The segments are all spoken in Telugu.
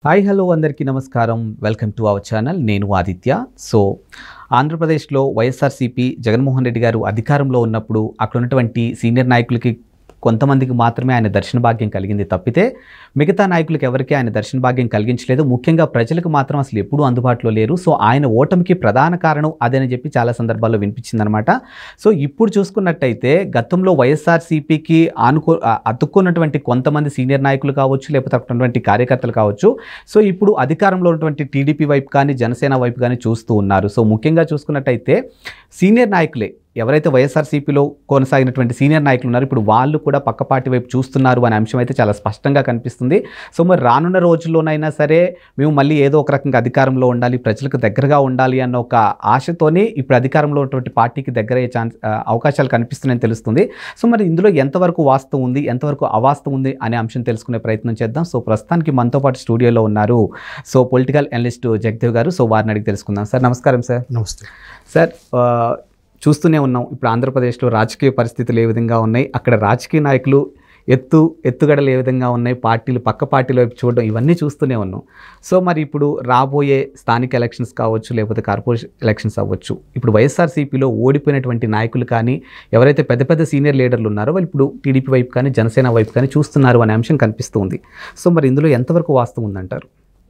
హాయ్ హలో అందరికీ నమస్కారం వెల్కమ్ టు అవర్ ఛానల్ నేను ఆదిత్య సో ఆంధ్రప్రదేశ్లో వైఎస్ఆర్సీపీ జగన్మోహన్ రెడ్డి గారు అధికారంలో ఉన్నప్పుడు అక్కడ ఉన్నటువంటి సీనియర్ నాయకులకి కొంతమందికి మాత్రమే ఆయన దర్శన భాగ్యం కలిగింది తప్పితే మిగతా నాయకులకు ఎవరికీ ఆయన దర్శన భాగ్యం కలిగించలేదు ముఖ్యంగా ప్రజలకు మాత్రం అసలు ఎప్పుడూ అందుబాటులో లేరు సో ఆయన ఓటమికి ప్రధాన కారణం అదేని చెప్పి చాలా సందర్భాల్లో వినిపించిందనమాట సో ఇప్పుడు చూసుకున్నట్టయితే గతంలో వైఎస్ఆర్సీపీకి ఆనుకో ఆ, అతుక్కున్నటువంటి కొంతమంది సీనియర్ నాయకులు కావచ్చు లేకపోతే అక్కడ ఉన్నటువంటి కార్యకర్తలు కావచ్చు సో ఇప్పుడు అధికారంలో ఉన్నటువంటి టీడీపీ వైపు కానీ జనసేన వైపు కానీ చూస్తూ ఉన్నారు సో ముఖ్యంగా చూసుకున్నట్టయితే సీనియర్ నాయకులే ఎవరైతే వైఎస్ఆర్సీపీలో కొనసాగినటువంటి సీనియర్ నాయకులు ఉన్నారో ఇప్పుడు వాళ్ళు కూడా పక్కపాటి వైపు చూస్తున్నారు అనే అంశం అయితే చాలా స్పష్టంగా కనిపిస్తుంది సో మరి రానున్న రోజుల్లోనైనా సరే మేము మళ్ళీ ఏదో ఒక రకంగా అధికారంలో ఉండాలి ప్రజలకు దగ్గరగా ఉండాలి అన్న ఒక ఆశతోనే ఇప్పుడు అధికారంలో ఉన్నటువంటి పార్టీకి దగ్గర అయ్యే ఛాన్స్ ఆ, అవకాశాలు కనిపిస్తున్నాయని తెలుస్తుంది సో మరి ఇందులో ఎంతవరకు వాస్తవం ఉంది ఎంతవరకు అవాస్తవం ఉంది అనే అంశం తెలుసుకునే ప్రయత్నం చేద్దాం సో ప్రస్తుతానికి మనతో పాటు స్టూడియోలో ఉన్నారు సో పొలిటికల్ అనలిస్ట్ జగదేవ్ గారు సో వారిని అడిగి తెలుసుకుందాం సార్ నమస్కారం సార్ నమస్తే సార్ ఆ, చూస్తూనే ఉన్నాం ఇప్పుడు ఆంధ్రప్రదేశ్లో రాజకీయ పరిస్థితులు ఏ విధంగా ఉన్నాయి అక్కడ రాజకీయ నాయకులు ఎత్తు ఎత్తుగడలు ఏ విధంగా ఉన్నాయి పార్టీలు పక్క పార్టీల వైపు చూడడం ఇవన్నీ చూస్తూనే ఉన్నాం సో మరి ఇప్పుడు రాబోయే స్థానిక ఎలక్షన్స్ కావచ్చు లేకపోతే కార్పొరేషన్ ఎలక్షన్స్ అవ్వచ్చు ఇప్పుడు వైఎస్ఆర్సీపీలో ఓడిపోయినటువంటి నాయకులు కానీ ఎవరైతే పెద్ద పెద్ద సీనియర్ లీడర్లు ఉన్నారో వాళ్ళు ఇప్పుడు టీడీపీ వైపు కానీ జనసేన వైపు కానీ చూస్తున్నారు అనే అంశం కనిపిస్తుంది సో మరి ఇందులో ఎంతవరకు వాస్తవం ఉందంటారు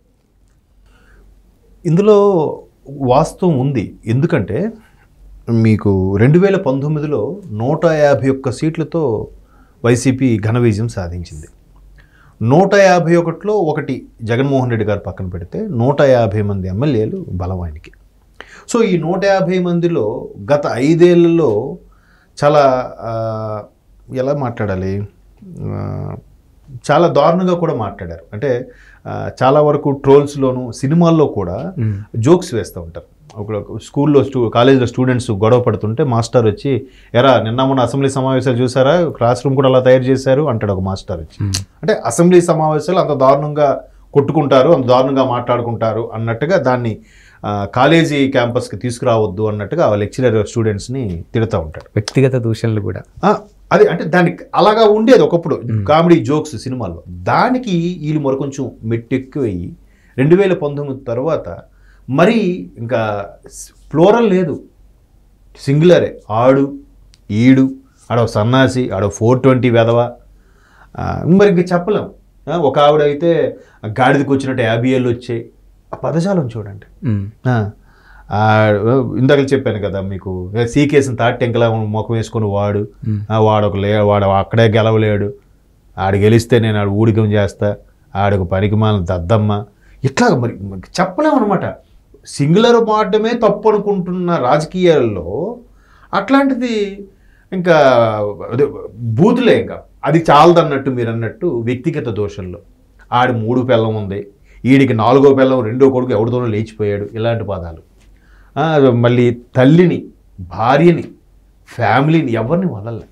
ఇందులో వాస్తవం ఉంది ఎందుకంటే మీకు రెండు వేల పంతొమ్మిదిలో నూట యాభై ఒక్క సీట్లతో వైసీపీ ఘన విజయం సాధించింది నూట యాభై ఒకటిలో ఒకటి జగన్మోహన్ రెడ్డి గారు పక్కన పెడితే నూట యాభై మంది ఎమ్మెల్యేలు బలం ఆయనకి సో ఈ నూట యాభై మందిలో గత ఐదేళ్లలో చాలా ఆ, ఎలా మాట్లాడాలి ఆ, చాలా దారుణంగా కూడా మాట్లాడారు అంటే ఆ, చాలా వరకు ట్రోల్స్లోను సినిమాల్లో కూడా జోక్స్ వేస్తూ ఉంటారు ఒక స్కూల్లో స్టూ కాలేజీలో స్టూడెంట్స్ గొడవ పడుతుంటే మాస్టర్ వచ్చి ఎరా నిన్న మొన్న అసెంబ్లీ సమావేశాలు చూసారా క్లాస్ రూమ్ కూడా అలా తయారు చేశారు అంటాడు ఒక మాస్టర్ వచ్చి అంటే అసెంబ్లీ సమావేశాలు అంత దారుణంగా కొట్టుకుంటారు అంత దారుణంగా మాట్లాడుకుంటారు అన్నట్టుగా దాన్ని ఆ, కాలేజీ క్యాంపస్కి తీసుకురావద్దు అన్నట్టుగా ఆ లెక్చరర్ స్టూడెంట్స్ని తిడుతూ ఉంటాడు వ్యక్తిగత దూషణలు కూడా ఆ, అదే అంటే దానికి అలాగా ఉండేది ఒకప్పుడు కామెడీ జోక్స్ సినిమాల్లో దానికి వీళ్ళు మరి కొంచెం మెట్టెక్కువయ్యి రెండు వేల పంతొమ్మిది తర్వాత మరి ఇంకా ఫ్లోరల్ లేదు సింగులరే ఆడు ఈడు ఆడో సన్నాసి ఆడో ఫోర్ ట్వంటీ వెధవ ఆ, మరి ఇంక చెప్పలేం ఆ, ఒక ఆవిడ అయితే గాడిదకి వచ్చినట్టు యాభై ఏళ్ళు వచ్చాయి ఆ పదజాలం చూడండి మ్మ్. ఆ, ఆ, ఇందాక చెప్పాను కదా మీకు సీకేసిన తాటి టెంకలా ముఖం వేసుకొని వాడు మ్మ్. ఆ, వాడు ఒక లే వాడు అక్కడే గెలవలేడు ఆడు గెలిస్తే నేను ఆడు ఊడికం చేస్తా ఆడొక పనికిమాల దద్దమ్మ ఇట్లా మరి చెప్పలేము అనమాట సింగులర్ మాటమే తప్పు అనుకుంటున్న రాజకీయాల్లో అట్లాంటిది ఇంకా అదే బూతులే ఇంకా అది చాలదన్నట్టు మీరు అన్నట్టు వ్యక్తిగత దోషంలో ఆడి మూడు పిల్లం ఉంది ఈడికి నాలుగో పిల్లం రెండో కొడుకు ఎవరితోనో లేచిపోయాడు ఇలాంటి పదాలు ఆ, మళ్ళీ తల్లిని భార్యని ఫ్యామిలీని ఎవరిని వదలలే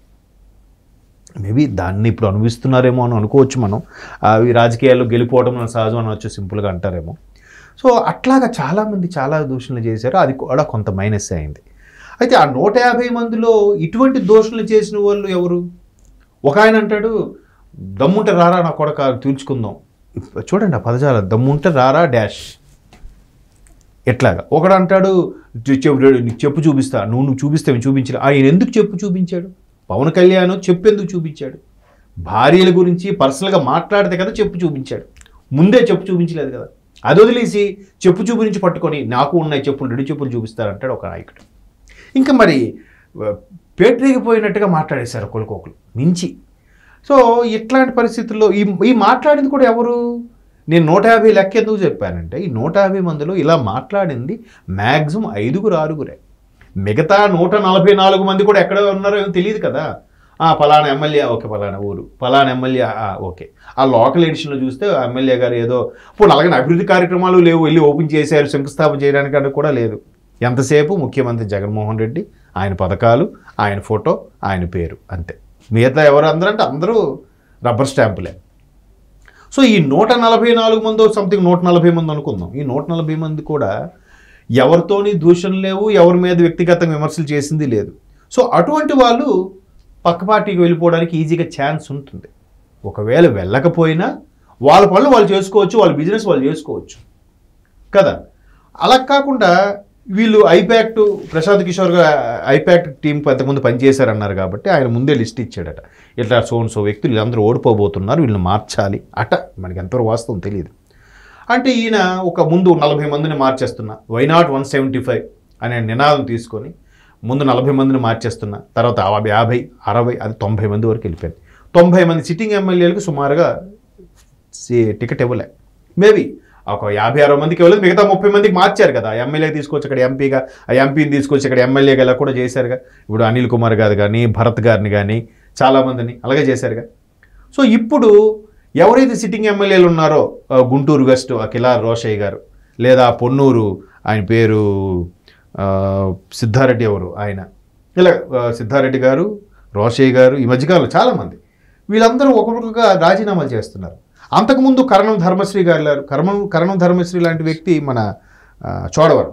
మేబీ దాన్ని ఇప్పుడు అనుభవిస్తున్నారేమో అని అనుకోవచ్చు మనం అవి రాజకీయాల్లో గెలిపోవడం మన సహజం అనవచ్చు సింపుల్గా అంటారేమో సో అట్లాగా చాలామంది చాలా దూషణలు చేశారు అది కూడా కొంత మైనస్ అయింది అయితే ఆ నూట యాభై మందిలో ఇటువంటి దోషణలు చేసిన వాళ్ళు ఎవరు ఒక ఆయన అంటాడు దమ్ముంటే రారా నా కొడక తీర్చుకుందాం చూడండి ఆ పదజాల దమ్ముంటే రారా డాష్ ఎట్లాగా ఒకడు అంటాడు "చె- చెప్పు నీకు చెప్పు చూపిస్తా నువ్వు నువ్వు చూపిస్తే చూపించలే ఆయన ఎందుకు చెప్పు చూపించాడు పవన్ కళ్యాణ్ చెప్పు ఎందుకు చూపించాడు భార్యల గురించి పర్సనల్గా మాట్లాడితే కదా చెప్పు చూపించాడు ముందే చెప్పు చూపించలేదు కదా అది వదిలేసి చెప్పు చూపించి పట్టుకొని నాకు ఉన్నాయి చెప్పులు రెండు చెప్పులు చూపిస్తారంటాడు ఒక నాయకుడు ఇంకా మరి పేటరేగిపోయినట్టుగా మాట్లాడేశారు ఒకరికొకరు మించి సో ఇట్లాంటి పరిస్థితుల్లో ఈ ఈ మాట్లాడింది కూడా ఎవరు నేను నూట యాభై లెక్క ఎందుకు చెప్పానంటే ఈ నూట యాభై మందిలో ఇలా మాట్లాడింది మ్యాక్సిమం ఐదుగురు ఆరుగురే మిగతా నూట నలభై నాలుగు మంది కూడా ఎక్కడ ఉన్నారో ఏమో తెలియదు కదా ఆ పలానా ఎమ్మెల్యే ఓకే పలానా ఊరు పలానా ఎమ్మెల్యే ఆ, ఓకే ఆ లోకల్ ఎడిషన్లో చూస్తే ఆ ఎమ్మెల్యే గారు ఏదో ఇప్పుడు అలాగే అభివృద్ధి కార్యక్రమాలు లేవు వెళ్ళి ఓపెన్ చేశారు శంకుస్థాపన చేయడానికి అంటే కూడా లేదు ఎంతసేపు ముఖ్యమంత్రి జగన్మోహన్ రెడ్డి ఆయన పథకాలు ఆయన ఫోటో ఆయన పేరు అంతే మిగతా ఎవరు అందరూ అంటే అందరూ రబ్బర్ స్టాంపులే సో ఈ నూట నలభై నాలుగు మంది సంథింగ్ నూట నలభై మంది అనుకుందాం ఈ నూట నలభై మంది కూడా ఎవరితోని దూషణ లేవు ఎవరి మీద వ్యక్తిగతంగా విమర్శలు చేసింది లేదు సో అటువంటి వాళ్ళు పక్క పార్టీకి వెళ్ళిపోవడానికి ఈజీగా ఛాన్స్ ఉంటుంది ఒకవేళ వెళ్ళకపోయినా వాళ్ళ పనులు వాళ్ళు చేసుకోవచ్చు వాళ్ళ బిజినెస్ వాళ్ళు చేసుకోవచ్చు కదా అలా కాకుండా వీళ్ళు ఐపాక్ట్ ప్రశాంత్ కిషోర్ గారు ఐపాక్ట్ టీం అంతకుముందు పనిచేశారన్నారు కాబట్టి ఆయన ముందే లిస్ట్ ఇచ్చాడట ఇట్లా సోన్ సో వ్యక్తులు వీళ్ళందరూ ఓడిపోబోతున్నారు వీళ్ళని మార్చాలి అట మనకి ఎంతవరకు వాస్తవం తెలియదు అంటే ఈయన ఒక ముందు నలభై మందిని మార్చేస్తున్నా why not one seventy five అనే నినాదం తీసుకొని ముందు నలభై మందిని మార్చేస్తున్నా తర్వాత ఆ యాభై అరవై అది తొంభై మంది వరకు వెళ్ళిపోయింది తొంభై మంది సిట్టింగ్ ఎమ్మెల్యేలకు సుమారుగా సి- టికెట్ ఇవ్వలే మేబీ ఒక యాభై అరవై మందికి ఇవ్వలేదు మిగతా ముప్పై మందికి మార్చారు కదా ఆ ఎమ్మెల్యే తీసుకొచ్చి ఇక్కడ ఎంపీగా ఆ ఎంపీని తీసుకొచ్చి ఇక్కడ ఎమ్మెల్యేగా ఇలా కూడా చేశారుగా ఇప్పుడు అనిల్ కుమార్ గారు కానీ భరత్ గారిని కానీ చాలామందిని అలాగే చేశారుగా సో ఇప్పుడు ఎవరైతే సిట్టింగ్ ఎమ్మెల్యేలు ఉన్నారో ఆ, గుంటూరు వెస్ట్ ఆ కిలార్ రోషయ్య గారు లేదా పొన్నూరు ఆయన పేరు ఆ, సిద్ధారెడ్డి ఎవరు ఆయన ఇలా ఆ, సిద్ధారెడ్డి గారు రోషయ్య గారు ఈ మధ్యకాలంలో చాలామంది వీళ్ళందరూ ఒక్కొక్కరుగా రాజీనామాలు చేస్తున్నారు అంతకుముందు కరణం ధర్మశ్రీ గారు లేరు. కరణం కరణం ధర్మశ్రీ లాంటి వ్యక్తి మన ఆ, చోడవరం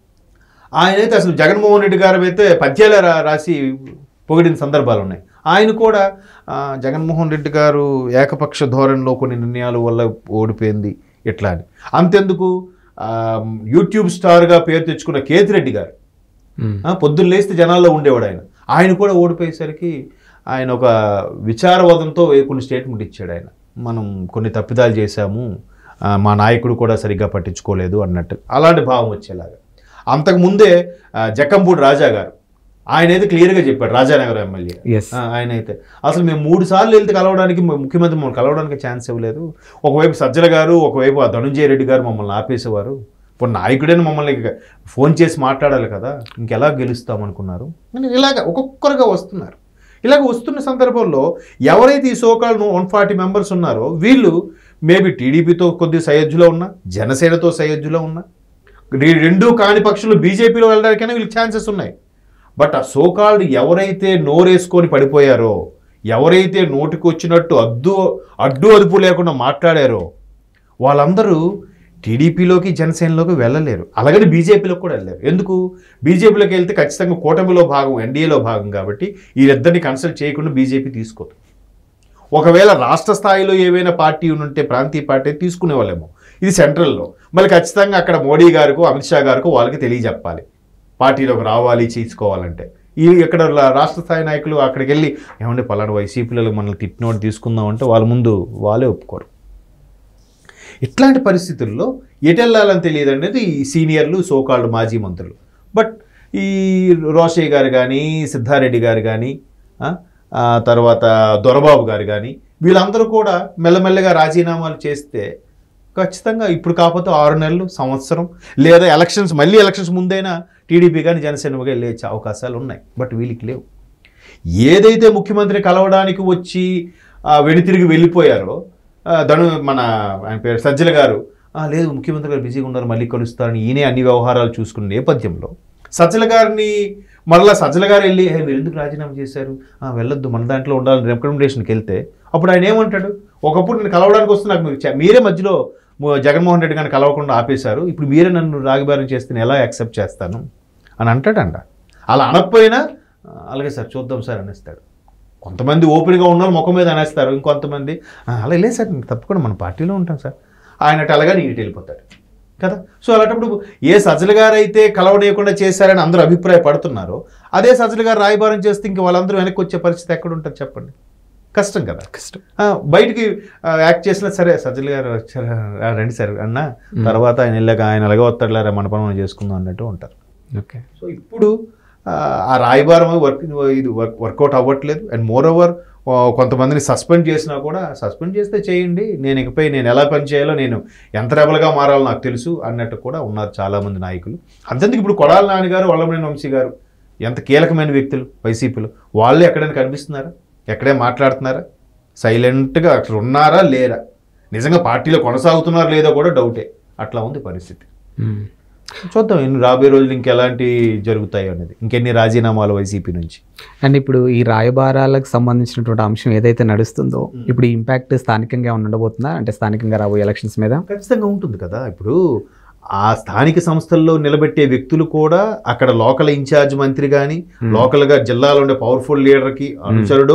ఆయనైతే అసలు జగన్మోహన్ రెడ్డి గారు అయితే పద్యాలు రా రాసి పొగిడిన సందర్భాలు ఉన్నాయి ఆయన కూడా ఆ, జగన్మోహన్ రెడ్డి గారు ఏకపక్ష ధోరణిలో కొన్ని నిర్ణయాల వల్ల ఓడిపోయింది ఇట్లా అని అంతెందుకు ఆ, యూట్యూబ్ స్టార్గా పేరు తెచ్చుకున్న కేతిరెడ్డి గారు మ్మ్. ఆ, పొద్దున్న లేస్తే జనాల్లో ఉండేవాడు ఆయన ఆయన కూడా ఓడిపోయేసరికి ఆయన ఒక విచారవాదంతో కొన్ని స్టేట్మెంట్ ఇచ్చాడు ఆయన మనం కొన్ని తప్పిదాలు చేశాము ఆ, మా నాయకుడు కూడా సరిగ్గా పట్టించుకోలేదు అన్నట్టు అలాంటి భావం వచ్చేలాగా అంతకుముందే ఆ, జక్కంపూడి రాజా గారు ఆయన అయితే క్లియర్గా చెప్పాడు రాజానగర్ ఎమ్మెల్యే ఎస్ ఆ, ఆయన అయితే అసలు మేము మూడు సార్లు వెళ్తే కలవడానికి ము- ముఖ్యమంత్రి మమ్మల్ని కలవడానికి ఛాన్స్ ఇవ్వలేదు ఒకవైపు సజ్జల గారు ఒకవైపు ఆ ధనుంజయ రెడ్డి గారు మమ్మల్ని ఆపేసేవారు ఇప్పుడు నాయకుడైనా మమ్మల్ని ఇక ఫోన్ చేసి మాట్లాడాలి కదా ఇంకెలా గెలుస్తాం అనుకున్నారు కానీ ఇలాగ ఒక్కొక్కరుగా వస్తున్నారు ఇలాగ వస్తున్న సందర్భంలో ఎవరైతే ఈ సోకాలను వన్ ఫార్టీ మెంబర్స్ ఉన్నారో వీళ్ళు మేబీ టీడీపీతో కొద్ది సయోధ్యులో ఉన్నా జనసేనతో సయోధ్యులో ఉన్నా ఈ రెండు కాని పక్షులు బీజేపీలో వెళ్ళడానికైనా వీళ్ళకి ఛాన్సెస్ ఉన్నాయి బట్ ఆ సోకాల్డ్ ఎవరైతే నోరేసుకొని పడిపోయారో ఎవరైతే నోటికి వచ్చినట్టు అద్దు అడ్డు అదుపు లేకుండా మాట్లాడారో వాళ్ళందరూ టీడీపీలోకి జనసేనలోకి వెళ్ళలేరు అలాగని బీజేపీలోకి కూడా వెళ్ళలేరు ఎందుకు బీజేపీలోకి వెళ్తే ఖచ్చితంగా కూటమిలో భాగం ఎన్డీఏలో భాగం కాబట్టి వీరిద్దరిని కన్సల్ట్ చేయకుండా బీజేపీ తీసుకోదు ఒకవేళ రాష్ట్ర స్థాయిలో ఏవైనా పార్టీ ఉంటే ప్రాంతీయ పార్టీ తీసుకునే వాళ్ళేమో ఇది సెంట్రల్లో మళ్ళీ ఖచ్చితంగా అక్కడ మోడీ గారికో అమిత్ షా గారికో వాళ్ళకి తెలియజెప్పాలి పార్టీలోకి రావాలి చేసుకోవాలంటే ఈ ఇక్కడ లా- రాష్ట్ర స్థాయి నాయకులు అక్కడికి వెళ్ళి ఏమంటే పలానా వైసీపీలో మనల్ని తిట్టినోడు తీసుకుందాం అంటే వాళ్ళ ముందు వాళ్ళే ఒప్పుకోరు ఇట్లాంటి పరిస్థితుల్లో ఎటెళ్ళాలని తెలియదు అనేది ఈ సీనియర్లు సోకాళ్ళు మాజీ మంత్రులు బట్ ఈ రోషయ్య గారు కానీ సిద్ధారెడ్డి గారు కానీ ఆ, ఆ తర్వాత దొరబాబు గారు కానీ వీళ్ళందరూ కూడా మెల్లమెల్లగా రాజీనామాలు చేస్తే ఖచ్చితంగా ఇప్పుడు కాకపోతే ఆరు నెలలు సంవత్సరం లేదా ఎలక్షన్స్ మళ్ళీ ఎలక్షన్స్ ముందైనా టీడీపీ కానీ జనసేన కానీ లేచే అవకాశాలు ఉన్నాయి బట్ వీళ్ళకి లేవు ఏదైతే ముఖ్యమంత్రి కలవడానికి వచ్చి ఆ, వెనుతిరిగి వెళ్ళిపోయారో ఆ, ధను మన ఆయన పేరు సజ్జల గారు "ఆ, లేదు ముఖ్యమంత్రి గారు బిజీగా ఉన్నారు మళ్ళీ కలుస్తారని ఈయనే అన్ని వ్యవహారాలు చూసుకున్న నేపథ్యంలో సజ్జల గారిని మరలా సజ్జల గారు వెళ్ళి "హే, మీరు ఎందుకు రాజీనామా చేశారు "ఆ, వెళ్ళొద్దు మన దాంట్లో ఉండాలని రికమెండేషన్కి వెళ్తే అప్పుడు ఆయన ఏమంటాడు ఒకప్పుడు నేను కలవడానికి వస్తే నాకు మీరు చ- మీరే మధ్యలో ము- జగన్మోహన్ రెడ్డి గారిని కలవకుండా ఆపేశారు ఇప్పుడు మీరే నన్ను రాగిబారం చేస్తే నేను ఎలా యాక్సెప్ట్ చేస్తాను అని అంటాడంట అలా అనకపోయినా "ఆ, అలాగే సార్ చూద్దాం సార్ అనేస్తాడు కొంతమంది ఓపెన్గా ఉన్న వాళ్ళు ముఖం మీద అనేస్తారు ఇంకొంతమంది "ఆ, అలా లేదు సార్ నేను తప్పకుండా మన పార్టీలో ఉంటాం సార్ ఆయన అటు అలాగా ఇటు వెళ్ళిపోతాడు కదా సో అలాంటప్పుడు ఏ సజ్జల గారు అయితే కలవనీయకుండా చేశారని అందరూ అభిప్రాయపడుతున్నారో అదే సజ్జల గారు రాయబారం చేస్తే ఇంక వాళ్ళందరూ వెనక్కి వచ్చే పరిస్థితి ఎక్కడ ఉంటుంది చెప్పండి కష్టం కదా కష్టం ఆ, బయటికి ఆ, యాక్ట్ చేసినా సరే సజ్జల గారు వచ్చారా ఆ, రండి సార్ అన్న తర్వాత ఆయన వెళ్ళాక ఆయన అలాగే వస్తాడులేరా మన పని మనం చేసుకుందాం అన్నట్టు ఉంటారు ఓకే సో ఇప్పుడు ఆ, ఆ రాయబారం వర్క్ ఇది వర్క్ వర్కౌట్ అవ్వట్లేదు అండ్ మోర్ ఓవర్ కొంతమందిని సస్పెండ్ చేసినా కూడా సస్పెండ్ చేస్తే చేయండి నేను ఇకపై నేను ఎలా పని చేయాలో నేను ఎంత రెబల్గా మారాలో నాకు తెలుసు అన్నట్టు కూడా ఉన్నారు చాలామంది నాయకులు అంతెందుకు ఇప్పుడు కొడాల నాన్నగారు వల్లమనేని వంశీ గారు ఎంత కీలకమైన వ్యక్తులు వైసీపీలో వాళ్ళే ఎక్కడైనా కనిపిస్తున్నారా ఎక్కడే మాట్లాడుతున్నారా సైలెంట్గా అక్కడ ఉన్నారా లేరా నిజంగా పార్టీలో కొనసాగుతున్నారా లేదో కూడా డౌటే అట్లా ఉంది పరిస్థితి మ్మ్. చూద్దాం ఇన్ని రాబోయే రోజులు ఇంకెలాంటి జరుగుతాయి అనేది ఇంకెన్ని రాజీనామాలు వైసీపీ నుంచి అండ్ ఇప్పుడు ఈ రాయబారాలకు సంబంధించినటువంటి అంశం ఏదైతే నడుస్తుందో ఇప్పుడు ఈ ఇంపాక్ట్ స్థానికంగా ఏమైనా ఉండబోతుందా అంటే స్థానికంగా రాబోయే ఎలక్షన్స్ మీద ఖచ్చితంగా ఉంటుంది కదా ఇప్పుడు ఆ స్థానిక సంస్థల్లో నిలబెట్టే వ్యక్తులు కూడా అక్కడ లోకల్ ఇన్ఛార్జ్ మంత్రి కానీ లోకల్గా జిల్లాలో ఉండే పవర్ఫుల్ లీడర్కి అనుచరుడో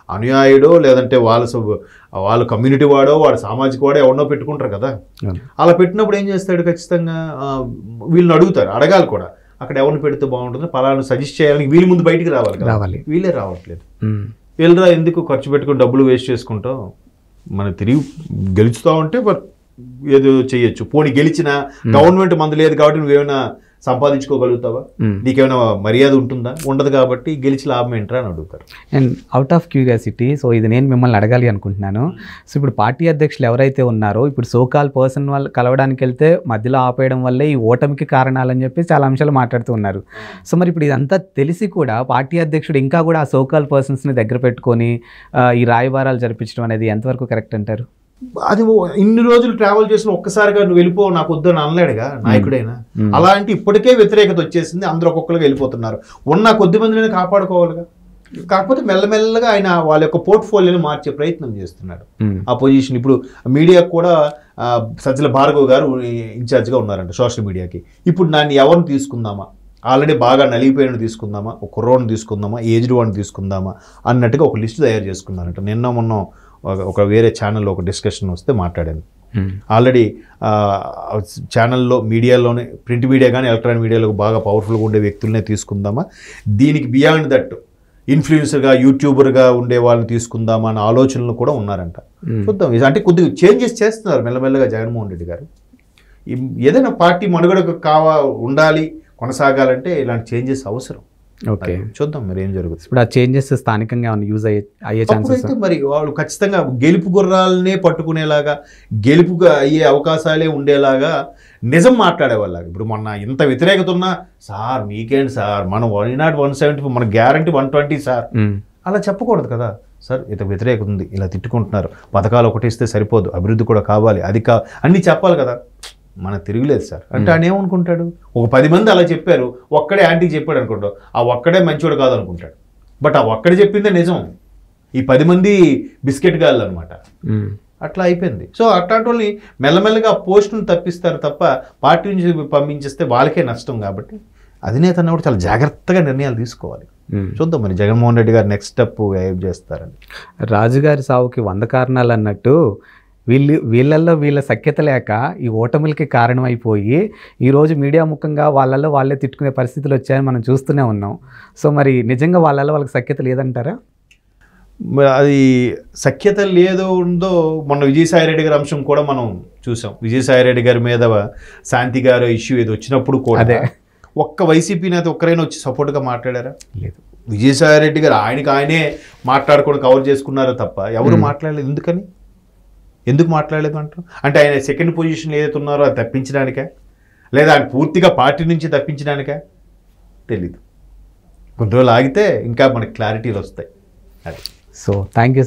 అనుయాయుడో లేదంటే వాళ్ళ సబ్- వాళ్ళ కమ్యూనిటీ వాడో వాడు సామాజిక వాడో ఎవరినో పెట్టుకుంటారు కదా అవును. అలా పెట్టినప్పుడు ఏం చేస్తాడు ఖచ్చితంగా ఆ, వీళ్ళని అడుగుతారు అడగాలి కూడా అక్కడ ఎవరిని పెడితే బాగుంటుంది పలానా సజెస్ట్ చేయాలని వీళ్ళ ముందు బయటికి రావాలి కదా రావాలి వీళ్ళే రావట్లేదు ఉమ్. వీళ్ళరా ఎందుకు ఖర్చు పెట్టుకుని డబ్బులు వేస్ట్ చేసుకుంటాం మనం తిరిగి గెలుచుతా ఉంటే బట్ ఏదో చెయ్యొచ్చు పోనీ గెలిచిన గవర్నమెంట్ మంది లేదు కాబట్టి నువ్వేమైనా సంపాదించుకోగలుగుతావా ఉమ్. నీకేమైనా మర్యాద ఉంటుందా ఉండదు కాబట్టి గెలిచి లాభం ఏంట్రా అని అడుగుతారు and out of curiosity so ఇది నేను మిమ్మల్ని అడగాలి అనుకుంటున్నాను సో ఇప్పుడు పార్టీ అధ్యక్షులు ఎవరైతే ఉన్నారో ఇప్పుడు సోకాల్ పర్సన్ వాళ్ళు కలవడానికి వెళ్తే మధ్యలో ఆపేయడం వల్లే ఈ ఓటమికి కారణాలని చెప్పి చాలా అంశాలు మాట్లాడుతూ ఉన్నారు సో మరి ఇప్పుడు ఇదంతా తెలిసి కూడా పార్టీ అధ్యక్షుడు ఇంకా కూడా ఆ సోకాల్ పర్సన్స్ని దగ్గర పెట్టుకొని ఆ, ఈ రాయబారాలు జరిపించడం అనేది ఎంతవరకు కరెక్ట్ అంటారు అది ఓ- ఇన్ని రోజులు ట్రావెల్ చేసిన ఒక్కసారిగా నువ్వు వెళ్ళిపో నాకు వద్దని అనలేడుగా నాయకుడైనా మ్మ్. అలాంటి ఇప్పటికే వ్యతిరేకత వచ్చేసింది అందరూ ఒక్కొక్కరుగా వెళ్ళిపోతున్నారు ఉన్న కొద్ది మందిని కాపాడుకోవాలిగా కాకపోతే మెల్లమెల్లగా ఆయన వాళ్ళ యొక్క పోర్ట్ఫోలియోని మార్చే ప్రయత్నం చేస్తున్నాడు ఉమ్. ఆ పొజిషన్ ఇప్పుడు మీడియాకు కూడా ఆ, సజ్జల భార్గవ్ గారు ఇన్ఛార్జ్గా ఉన్నారంట సోషల్ మీడియాకి ఇప్పుడు దాన్ని ఎవరిని తీసుకుందామా ఆల్రెడీ బాగా నలిగిపోయిన తీసుకుందామా ఒక కుర్రోని తీసుకుందామా ఏజ్డ్ వాడిని తీసుకుందామా అన్నట్టుగా ఒక లిస్ట్ తయారు చేసుకున్నారంట నిన్న మొన్న ఒక- ఒక వేరే ఛానల్లో ఒక డిస్కషన్ వస్తే మాట్లాడాను ఉమ్. ఆల్రెడీ ఛానల్లో మీడియాలోనే ప్రింట్ మీడియా కానీ ఎలక్ట్రానిక్ మీడియాలో బాగా పవర్ఫుల్గా ఉండే వ్యక్తులనే తీసుకుందామా దీనికి బియాండ్ దట్ ఇన్ఫ్లుయెన్సర్గా యూట్యూబర్గా ఉండే వాళ్ళని తీసుకుందామా అన్న ఆలోచనలు కూడా ఉన్నారంట ఉమ్. చూద్దాం ఇది అంటే కొద్దిగా చేంజెస్ చేస్తున్నారు మెల్లమెల్లగా జగన్మోహన్ రెడ్డి గారు ఈ- ఏదైనా పార్టీ మనుగడకు కావా ఉండాలి కొనసాగాలంటే ఇలాంటి చేంజెస్ అవసరం ఓకే చూద్దాం మరి ఏం జరుగుతుంది ఇప్పుడు ఆ చేంజెస్ స్థానికంగా ఏమైనా యూజ్ అయ్యే అయ్యే ఛాన్సెస్ అప్పుడైతే మరి వాళ్ళు ఖచ్చితంగా గెలుపు గుర్రాలనే పట్టుకునేలాగా గెలుపుగా అయ్యే అవకాశాలే ఉండేలాగా నిజం మాట్లాడేవాళ్ళగా ఇప్పుడు మొన్న ఇంత వ్యతిరేకత ఉన్నా సార్ మీకేంటి సార్ మనం వన్ నాట్ వన్ సెవెంటీ మన గ్యారంటీ వన్ ట్వంటీ సార్ అలా చెప్పకూడదు కదా సార్ ఇంత వ్యతిరేకత ఉంది ఇలా తిట్టుకుంటున్నారు పథకాలు ఒకటి ఇస్తే సరిపోదు అభివృద్ధి కూడా కావాలి అది కా అన్నీ చెప్పాలి కదా మన తిరుగులేదు సార్ అంటే ఆయన ఏమనుకుంటాడు ఒక పది మంది అలా చెప్పారు ఒక్కడే యాంటీకి చెప్పాడు అనుకుంటాడు ఆ ఒక్కడే మంచివాడు కాదు అనుకుంటాడు బట్ ఆ ఒక్కడే చెప్పిందే నిజం ఈ పది మంది బిస్కెట్ గాళ్ళు అనమాట అట్లా అయిపోయింది సో అట్లాంటి వాళ్ళని మెల్లమెల్లగా పోస్టును తప్పిస్తారు తప్ప పార్టీ నుంచి పంపించేస్తే వాళ్ళకే నష్టం కాబట్టి అధినేత అన్నప్పుడు చాలా జాగ్రత్తగా నిర్ణయాలు తీసుకోవాలి చూద్దాం మరి జగన్మోహన్ రెడ్డి గారు నెక్స్ట్ స్టెప్ ఏం చేస్తారని రాజుగారి సావుకి వంద కారణాలు అన్నట్టు వీళ్ళు వీళ్ళల్లో వీళ్ళ సఖ్యత లేక ఈ ఓటమిలకి కారణమైపోయి ఈరోజు మీడియా ముఖంగా వాళ్ళల్లో వాళ్ళే తిట్టుకునే పరిస్థితులు వచ్చాయని మనం చూస్తూనే ఉన్నాం సో మరి నిజంగా వాళ్ళల్లో వాళ్ళకి సఖ్యత లేదంటారా మరి అది సఖ్యత లేదో ఉందో మొన్న విజయసాయి రెడ్డి గారి అంశం కూడా మనం చూసాం విజయసాయి రెడ్డి గారి మీద శాంతి గారు ఇష్యూ ఏది వచ్చినప్పుడు కూడా అదే. ఒక్క వైసీపీ నేత ఒక్కరైనా వచ్చి సపోర్ట్గా మాట్లాడారా లేదు విజయసాయి రెడ్డి గారు ఆయనకి ఆయనే మాట్లాడుకొని కవర్ చేసుకున్నారో తప్ప ఎవరు మాట్లాడలేదు ఎందుకని ఎందుకు మాట్లాడలేదు అంటారు అంటే ఆయన సెకండ్ పొజిషన్ ఏదైతే ఉన్నారో అది తప్పించడానికే లేదా ఆయన పూర్తిగా పార్టీ నుంచి తప్పించడానికే తెలీదు కొన్ని రోజులు ఆగితే ఇంకా మనకి క్లారిటీలు వస్తాయి అది సో థ్యాంక్ యూ